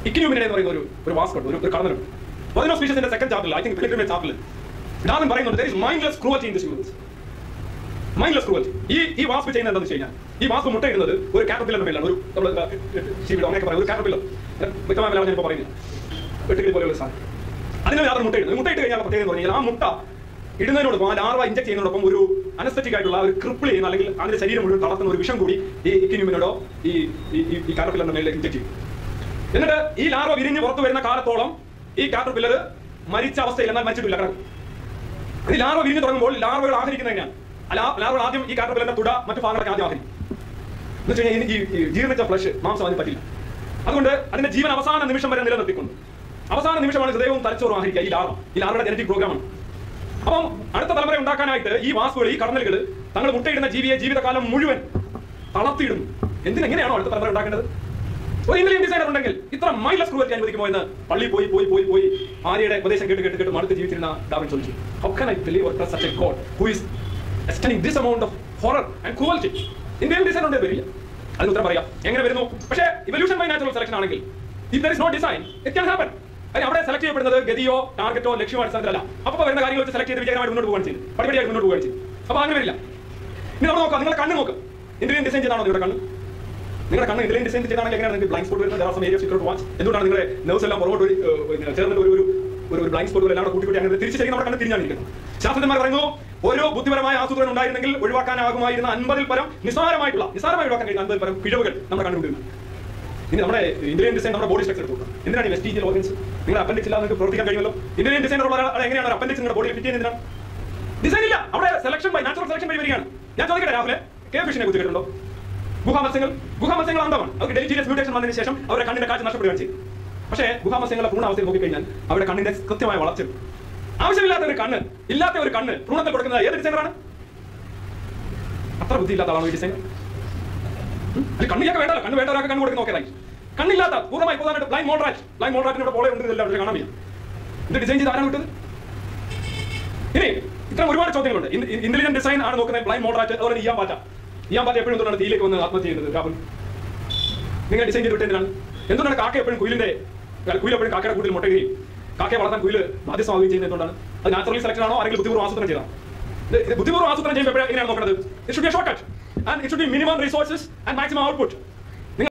ഇക്കിനൂമിനെ എന്ന് പറയുന്ന ഒരു ഒരു വാസ്കോട്ട് ഒരു ഒരു കടന്നുണ്ട് പതിനോ സ്പീഷ്യസിന്റെ സെക്കൻഡ് ചാപ്റ്ററിൽ ഐ തിങ്ക് പിലിഗ്രിമേജ് ചാപ്റ്ററിൽ ഡാർവിൻ പറയുന്നുണ്ട് there is mindless cruelty in this universe mindless cruel ഈ ഈ വാസ്പ് ചെയ്യുന്നത് എന്താണെന്ന് വെച്ച് കഴിഞ്ഞാൽ ഈ വാസ്പ് മുട്ടയിടുന്നത് ഒരു കാറ്റർപില്ലറിന്റെ മേലാണ് ഒരു നമ്മൾ ശിവിടോ അങ്ങനെയൊക്കെ പറയുന്നത് ഒരു കാറ്റർപില്ലർ വ്യക്തമായ മേലാണ് ഞാനിപ്പോൾ പറയുന്നത് വെട്ടുകിളി പോലെയുള്ള സാധനം അതിന് യാതൊരു മുട്ടയിടുന്നത് മുട്ടയിട്ട് കഴിഞ്ഞാൽ പ്രത്യേകം എന്ന് പറഞ്ഞാൽ ആ മുട്ട ഇടുന്നതിനോടൊപ്പം ആ ലാർവ ഇഞ്ചക്ട് ചെയ്യുന്നതോടൊപ്പം ഒരു അനസ്തറ്റിക് ആയിട്ടുള്ള ഒരു ക്രിപ്പിൾ ചെയ്യുന്ന അല്ലെങ്കിൽ അതിന്റെ ശരീരം മുഴുവൻ തളർത്തുന്ന ഒരു വിഷം കൂടി ഈ ഇക്കിന്യൂമിനോടോ ഈ ഈ- ഈ- ഈ കാറ്റർപില്ലറിന്റെ മേലെ ഇഞ്ചക്ട് ചെയ്യും എന്നിട്ട് ഈ ലാർവ വിരിഞ്ഞ് പുറത്തു വരുന്ന കാലത്തോളം ഈ കാറ്റർപില്ലർ മരിച്ച അവസ്ഥയിൽ എന്നാൽ മരിച്ചിട്ടില്ല കിടക്കും ഇത് ലാർവ വിരിഞ്ഞു തുടങ്ങുമ്പോൾ ലാർവകൾ ആഹരിക്കുന്നത് എങ്ങനെയാണ് അല്ല ലാർവകൾ ആദ്യം ഈ കാറ്റർപില്ലറിന്റെ തുട മറ്റു ഭാഗങ്ങളൊക്കെ ആദ്യം ആഹരിക്കും എന്ന് വെച്ച് കഴിഞ്ഞാൽ ഈ ഈ ജീർണിച്ച ഫ്ലഷ് മാംസം അതിന് പറ്റില്ല അതുകൊണ്ട് അതിന്റെ ജീവൻ അവസാന നിമിഷം വരെ നിലനിർത്തിക്കൊണ്ട് അവസാന നിമിഷമാണ് ഹൃദയവും തലച്ചോറും ആഹരിക്കുക ഈ ലാർവ ഈ ലാർവയുടെ ജനറ്റിക് പ്രോഗ്രാമാണ് അപ്പം അടുത്ത തലമുറ ഉണ്ടാക്കാനായിട്ട് ഈ വാസ്തുകൾ ഈ കടന്നലുകൾ തങ്ങൾ മുട്ടയിടുന്ന ജീവിയെ ജീവിതകാലം മുഴുവൻ തളർത്തിയിടുന്നു എന്തിനെങ്ങനെയാണോ അടുത്ത തലമുറ ഉണ്ടാക്കേണ്ടത് ഒരു ഇന്ത്യൻ ഡിസൈനർ ഉണ്ടെങ്കിൽ ഇത്ര മൈലസ് ക്രൂവൽറ്റി അനുവദിക്കുമോ എന്ന് പള്ളി പോയി പോയി പോയി പോയി ആര്യയുടെ ഉപദേശം കേട്ട് കേട്ട് കേട്ട് മടുത്ത് ജീവിച്ചിരുന്ന ഡാവിൻ ചോദിച്ചു how can I believe or trust such a God who is extending this amount of horror and cruelty Indian design ഉണ്ട് വരില്ല അതിന് ഉത്തരം പറയാം എങ്ങനെ വരുന്നു പക്ഷേ ഇവല്യൂഷൻ ബൈ നാച്ചുറൽ സെലക്ഷൻ ആണെങ്കിൽ if there is no design it can happen അതിന് അവിടെ സെലക്ട് ചെയ്യപ്പെടുന്നത് ഗതിയോ ടാർഗറ്റോ ലക്ഷ്യമോ അടിസ്ഥാനത്തിലല്ല അപ്പോൾ വരുന്ന കാര്യങ്ങൾ വെച്ച് സെലക്ട് ചെയ്ത് വിജയകരമായിട്ട് മുന്നോട്ട് പോകാൻ ചെയ്യും പടിപടിയായിട്ട് മുന്നോട്ട് പോകാൻ ചെയ്യും അപ്പോൾ അങ്ങനെ വരില്ല ഇനി നമ്മൾ നോക്കാം നിങ്ങളുടെ കണ്ണ് നോക്ക് ഇന്ത്യൻ ഡിസൈൻ ചെയ്താണോ നിങ്ങളുടെ കണ്ണ് നിങ്ങളുടെ കണ്ണ് ഇതിലേക്ക് ഡിസൈൻ ചെയ്താണെങ്കിൽ എങ്ങനെയാണ് നിങ്ങൾക്ക് ബ്ലൈൻഡ് സ്പോട്ട് വരുന്നത് there are some areas you could watch എന്തുകൊണ്ടാണ് നിങ്ങളുടെ നെർവ്സ് എല്ലാം പുറകോട്ട് ഒരു ഏഹ്, പിന്നെ ചേർന്നിട്ട് ഒരു ഒരു ഒരു ഒരു ബ്ലൈൻഡ് സ്പോട്ട് എല്ലാം കൂടെ കൂട്ടി കൂട്ടി അങ്ങനെ തിരിച്ച് ശരിക്കും നമ്മുടെ കണ്ണ് തിരിഞ്ഞാണ് ഇരിക്കുന്നത് ശാസ്ത്രജ്ഞന്മാർ പറയുന്നു ഓരോ ബുദ്ധിപരമായ ആസൂത്രണം ഉണ്ടായിരുന്നെങ്കിൽ ഒഴിവാക്കാനാകുമായിരുന്ന അൻപതിൽ പരം നിസ്സാരമായിട്ടുള്ള നിസ്സാരമായി ഒഴിവാക്കാൻ കഴിയുന്ന അൻപതിൽ പരം പിഴവുകൾ നമ്മുടെ കണ്ടുകൊണ്ടിരുന്നു ഇനി നമ്മുടെ ഇന്ത്യൻ ഡിസൈൻ നമ്മുടെ ബോഡി സ്ട്രക്ചർ എടുത്തു എന്തിനാണ് ഈ വെസ്റ്റീജിയൽ ഓർഗൻസ് നിങ്ങളുടെ അപ്പൻഡിക്സ് ഇല്ലാതെ നിങ്ങൾക്ക് പ്രവർത്തിക്കാൻ കഴിയുമല്ലോ ഇന്ത്യൻ ഡിസൈനർ ഉള്ള ഒരാൾ എങ്ങനെയാണ് ഒരു അപ്പൻഡിക്സ് നിങ്ങളുടെ ബോഡിയിൽ ഫിറ്റ് ചെയ്യുന്നതിനാണ് ഡിസൈൻ ഇല്ല അവിടെ സെലക്ഷൻ ബൈ നാച്ചുറൽ സെലക്ഷൻ വഴി വരികയാണ് ഞാൻ ചോദിക്കട്ടെ രാഹുലെ കെ ഫിഷിനെ കുറിച്ച് കേട്ടിട്ടുണ്ടോ ഗുഹാമത്സ്യങ്ങൾ ഗുഹാമത്സ്യങ്ങൾ അന്ധമാണ് അവർക്ക് ഡെലിറ്റീരിയസ് മ്യൂട്ടേഷൻ വന്നതിന് ശേഷം അവരുടെ കണ്ണിന്റെ കാഴ്ച നഷ്ടപ്പെടുകയാണ് ചെയ്യും പക്ഷേ ഗുഹാമത്സ്യങ്ങളുടെ പൂർണ്ണാവസ്ഥയിൽ നോക്കിക്കഴിഞ്ഞാൽ അവരുടെ കണ്ണിന്റെ കൃത്യമായ വളർച്ച ആവശ്യമില്ലാത്ത ഒരു കണ്ണ് ഇല്ലാത്ത ഒരു കണ്ണ് ഭ്രൂണത്തിൽ കൊടുക്കുന്നത് ഏത് ഡിസൈനറാണ് അത്ര ബുദ്ധിയില്ലാത്ത ആളാണോ ഈ ഡിസൈനർ അത് കണ്ണിലൊക്കെ വേണ്ടല്ലോ കണ്ണ് വേണ്ട ഒരാൾക്ക് കണ്ണ് കൊടുക്കുന്ന നോക്കിയതായി കണ്ണില്ലാത്ത പൂർണ്ണമായി പ്രധാനമായിട്ട് ബ്ലൈൻഡ് മോഡ്രാറ്റ് ബ്ലൈൻഡ് മോഡ്രാറ്റിനോട് പോലെ ഉണ്ട് എല്ലാവരും കാണാൻ വയ്യ ഇത് ഡിസൈൻ ചെയ്ത് ആരാണ് വിട്ടത് ഇനി ഇത്തരം ഒരുപാട് ചോദ്യങ്ങളുണ്ട് ഇന്റലിജന്റ് ഡിസൈൻ ആണ് നോക്കുന്നത് ബ്ലൈൻഡ് മോഡ്രാറ്റ് അതുപോലെ ഇയാൻ പാറ്റ ഇയാൻ പാറ്റ എപ്പോഴും എന്തുകൊണ്ടാണ് തീയിലേക്ക് വന്ന് ആത്മഹത്യ ചെയ്യുന്നത് രാഹുൽ നിങ്ങൾ ഡിസൈൻ ചെയ്ത് വിട്ടതിനാണ് എന്തുകൊണ്ടാണ് കാക്ക എപ്പോഴും കുയിലിന്റെ അല്ല, കുയിൽ എപ്പോഴും കാക്കയുടെ കൂട്ടിൽ മുട്ടയുകയും കാക്കയെ വളർത്താൻ കുയിൽ ബാധ്യസ്ഥമാവുകയും ചെയ്യുന്നത് എന്തുകൊണ്ടാണ് അത് നാച്ചുറലി സെലക്ഷൻ ആണോ ആരെങ്കിലും ബുദ്ധിപൂർവ്വം ആസൂത്രണം ചെയ്താൽ ഇത് ബുദ്ധിപൂർവ്വം ആസൂത്രണം ചെയ്യുമ്പോൾ എപ്പോഴാണ് എങ്ങനെയാണ് നോക്കുന്നത് it should be shortcut and it should be minimum resources and maximum output